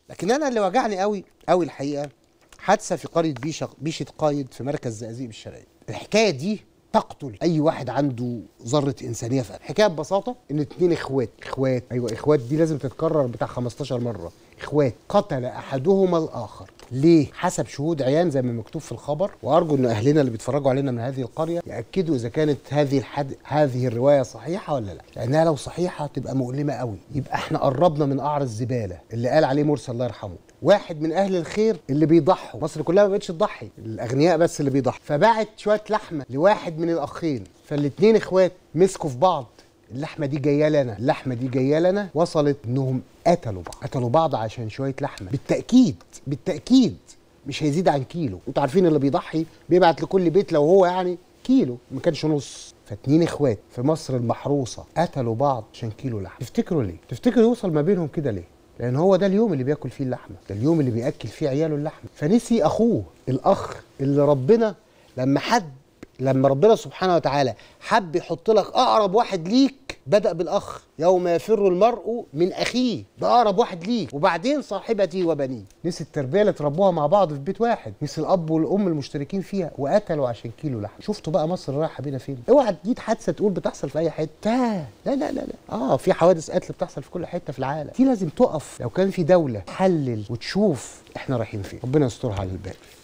لكن انا اللي وجعني قوي قوي الحقيقه حادثه في قريه بيشه بيشه قايد في مركز زقازيق بالشرقيه الحكايه دي تقتل اي واحد عنده ذره انسانيه في قلبه الحكايه ببساطه ان اتنين اخوات اخوات ايوه اخوات دي لازم تتكرر بتاع 15 مره اخوات قتل احدهما الاخر ليه حسب شهود عيان زي ما مكتوب في الخبر وارجو ان اهلنا اللي بيتفرجوا علينا من هذه القريه ياكدوا اذا كانت هذه الحد... هذه الروايه صحيحه ولا لا لانها لو صحيحه تبقى مؤلمه قوي يبقى احنا قربنا من قعر الزباله اللي قال عليه مرسي الله يرحمه واحد من اهل الخير اللي بيضحوا مصر كلها ما بقتش تضحي الاغنياء بس اللي بيضحوا فبعت شويه لحمه لواحد من الاخين فالاتنين اخوات مسكوا في بعض اللحمه دي جايه لنا اللحمه دي جايه لنا وصلت انهم قتلوا بعض قتلوا بعض عشان شويه لحمه بالتاكيد بالتاكيد مش هيزيد عن كيلو انتوا عارفين اللي بيضحي بيبعت لكل بيت لو هو يعني كيلو ما كانش نص فاتنين اخوات في مصر المحروسه قتلوا بعض عشان كيلو لحمه تفتكروا ليه تفتكروا يوصل ما بينهم كده ليه لان هو ده اليوم اللي بياكل فيه اللحمه ده اليوم اللي بياكل فيه عياله اللحمه فنسي اخوه الاخ اللي ربنا لما حد لما ربنا سبحانه وتعالى حب يحط لك اقرب واحد ليك بدأ بالأخ يوم يفر المرء من أخيه ده أقرب واحد ليك وبعدين صاحبتي وبنيه نسي التربية اللي تربوها مع بعض في بيت واحد نسي الأب والأم المشتركين فيها وقتلوا عشان كيلو لحم شفتوا بقى مصر رايحة بينا فين اوعى تجيب حادثة تقول بتحصل في أي حتة لا لا لا لا اه في حوادث قتل بتحصل في كل حتة في العالم دي لازم تقف لو كان في دولة تحلل وتشوف احنا رايحين فين ربنا يسترها على الباقي